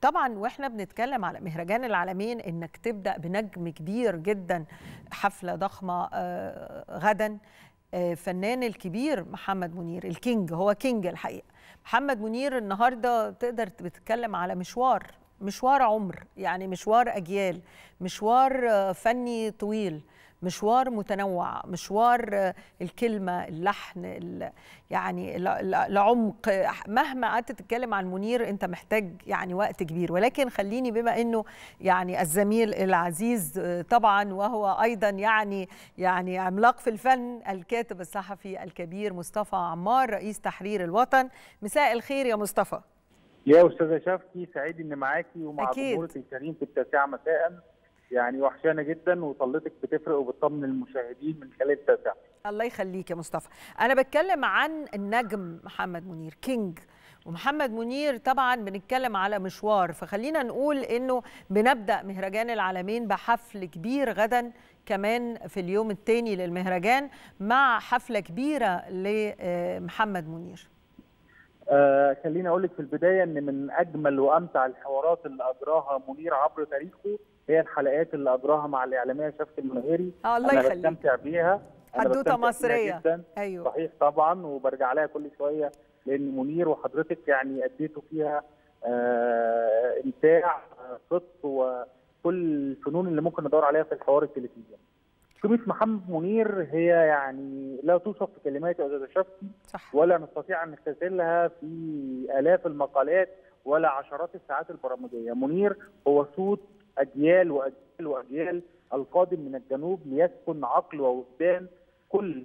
طبعا واحنا بنتكلم على مهرجان العالمين انك تبدا بنجم كبير جدا حفله ضخمه غدا فنان الكبير محمد منير الكينج هو كينج الحقيقه محمد منير النهارده تقدر تتكلم على مشوار مشوار عمر يعني مشوار اجيال مشوار فني طويل مشوار متنوع مشوار الكلمه اللحن يعني العمق مهما قعدت تتكلم عن منير انت محتاج يعني وقت كبير ولكن خليني بما انه يعني الزميل العزيز طبعا وهو ايضا يعني يعني عملاق في الفن الكاتب الصحفي الكبير مصطفى عمار رئيس تحرير الوطن مساء الخير يا مصطفى يا استاذه شفتي سعيد اني معاكي ومع جمهورك الكريم في التاسعه مساء يعني وحشانه جدا وطلتك بتفرق وبتطمن المشاهدين من خلال التاسعه الله يخليك يا مصطفى انا بتكلم عن النجم محمد منير كينج ومحمد منير طبعا بنتكلم على مشوار فخلينا نقول انه بنبدا مهرجان العالمين بحفل كبير غدا كمان في اليوم الثاني للمهرجان مع حفله كبيره لمحمد منير آه خليني اقول لك في البدايه ان من اجمل وامتع الحوارات اللي اجراها منير عبر تاريخه هي الحلقات اللي اجراها مع الاعلاميه شفت المنيري اه الله انا يخليك بستمتع بيها حدوته مصريه جدا ايوه صحيح طبعا وبرجع لها كل شويه لان منير وحضرتك يعني اديتوا فيها آه امتاع صدق وكل الفنون اللي ممكن ندور عليها في الحوار التلفزيوني. قيمه محمد منير هي يعني لا توصف في كلمات يا استاذه شفتي صح ولا نستطيع ان نختزلها في الاف المقالات ولا عشرات الساعات البرامجيه، منير هو صوت اجيال واجيال واجيال القادم من الجنوب ليسكن عقل ووجدان كل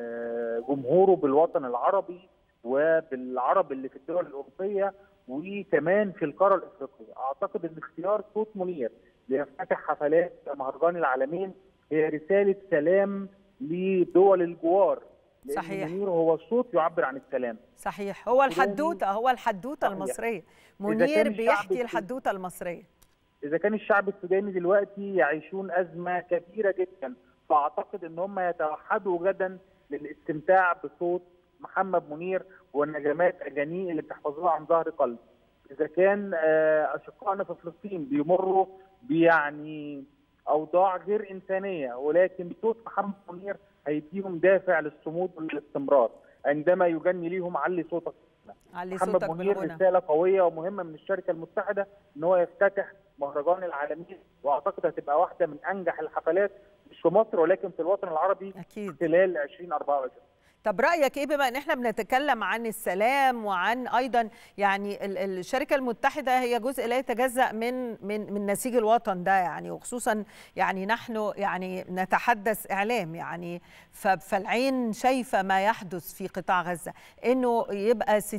جمهوره بالوطن العربي وبالعرب اللي في الدول الاوروبيه وكمان في القاره الافريقيه، اعتقد ان اختيار صوت منير ليفتتح حفلات مهرجان العالمين هي رساله سلام لدول الجوار لأن صحيح. منير هو صوت يعبر عن السلام صحيح هو الحدوته هو الحدوته صحيح. المصريه كان منير الشعب بيحكي السوداني- الحدوته المصريه اذا كان الشعب السوداني دلوقتي يعيشون ازمه كبيره جدا فاعتقد ان هم يتوحدوا غدا للاستمتاع بصوت محمد منير والنجمات اجانيه اللي بتحفظوها عن ظهر قلب. اذا كان آه، اشقائنا في فلسطين بيمروا بيعني اوضاع غير انسانيه ولكن صوت محمد منير هيديهم دافع للصمود والاستمرار عندما يغني ليهم علي صوتك علي محمد صوتك منير بالغنى رساله قويه ومهمه من الشركه المتحده ان هو يفتتح مهرجان العالمين واعتقد هتبقى واحده من انجح الحفلات مش في مصر ولكن في الوطن العربي اكيد خلال 2024 طب رايك ايه بما ان احنا بنتكلم عن السلام وعن ايضا يعني ال- الشركه المتحده هي جزء لا يتجزا من من من نسيج الوطن ده يعني وخصوصا يعني نحن يعني نتحدث اعلام يعني ف- فالعين شايفه ما يحدث في قطاع غزه انه يبقى 60%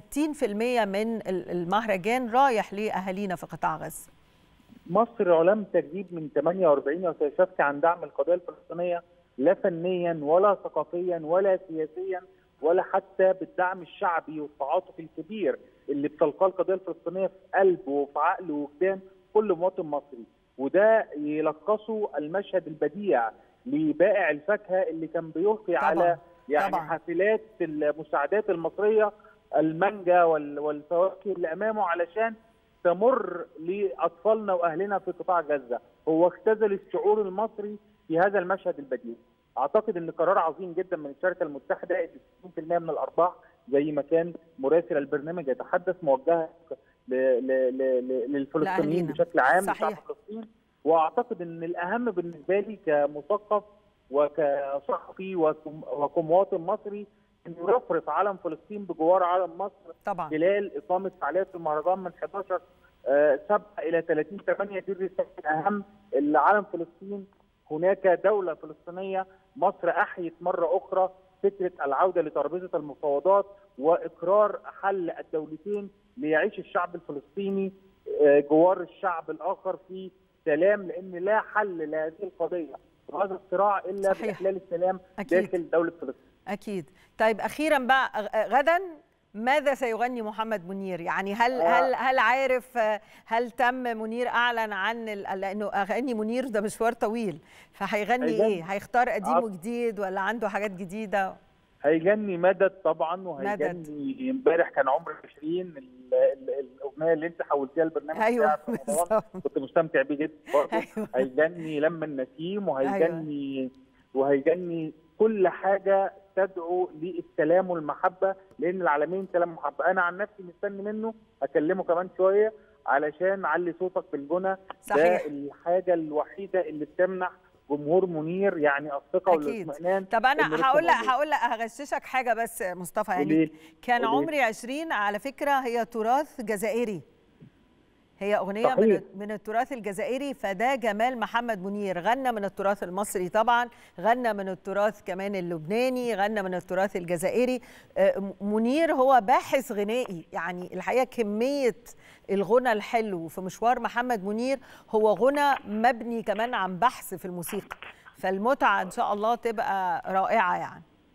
من ال- المهرجان رايح لاهالينا في قطاع غزه مصر علم تجديد من 48 وسيشفت عن دعم القضيه الفلسطينيه لا فنيا ولا ثقافيا ولا سياسيا ولا حتى بالدعم الشعبي والتعاطف الكبير اللي بتلقاه القضيه الفلسطينيه في قلب وفي عقل ووجدان كل مواطن مصري وده يلخصه المشهد البديع لبائع الفاكهه اللي كان بيلقي طبعاً، على يعني طبعاً. حافلات المساعدات المصريه المانجا وال- والفواكه اللي امامه علشان تمر لاطفالنا واهلنا في قطاع غزه، هو اختزل الشعور المصري في هذا المشهد البديع. اعتقد ان قرار عظيم جدا من الشركه المتحده ان 60% من الارباح زي ما كان مراسل البرنامج يتحدث موجهه ل- ل- ل- للفلسطينيين لأهالينا. بشكل عام صحيح. لشعب فلسطين واعتقد ان الاهم بالنسبه لي كمثقف وكصحفي وكم- وكمواطن مصري انه يفرض علم فلسطين بجوار علم مصر طبعا خلال اقامه فعاليات المهرجان من 11 آه، 7 الى 30 8 دي الرساله الاهم اللي علم فلسطين هناك دوله فلسطينيه مصر احيت مره اخرى فكره العوده لترابيزه المفاوضات واقرار حل الدولتين ليعيش الشعب الفلسطيني آه، جوار الشعب الاخر في سلام لان لا حل لهذه القضيه وهذا الصراع الا صحيح. باحلال السلام أكيد. داخل دوله فلسطين اكيد طيب اخيرا بقى غ- غدا ماذا سيغني محمد منير يعني هل آه. هل هل عارف آه، هل تم منير اعلن عن ال- لانه اغاني منير ده مشوار طويل فهيغني هيغني. ايه هيختار قديم آه. وجديد ولا عنده حاجات جديده هيجني مدد طبعا وهيجني امبارح كان عمر 20 ال- ال- الاغنيه اللي انت حولتيها البرنامج ايوه بتاعك في رمضان بالظبط كنت مستمتع بيه جدا برضه ايوه هيجني لما النسيم وهيجني وهيجني كل حاجه تدعو للسلام والمحبه لان العالمين سلام ومحبه انا عن نفسي مستني منه اكلمه كمان شويه علشان علي صوتك بالغنى صحيح ده الحاجه الوحيده اللي بتمنح جمهور منير يعني الثقه أكيد. والاطمئنان طب إنه انا لسه هقول لك موجود. هقول لك هغششك حاجه بس مصطفى يعني قولي. كان قولي. عمري 20 على فكره هي تراث جزائري هي اغنيه صحيح. من من التراث الجزائري فده جمال محمد منير غنى من التراث المصري طبعا غنى من التراث كمان اللبناني غنى من التراث الجزائري آه، م- منير هو باحث غنائي يعني الحقيقه كميه الغنى الحلو في مشوار محمد منير هو غنى مبني كمان عن بحث في الموسيقى فالمتعه ان شاء الله تبقى رائعه يعني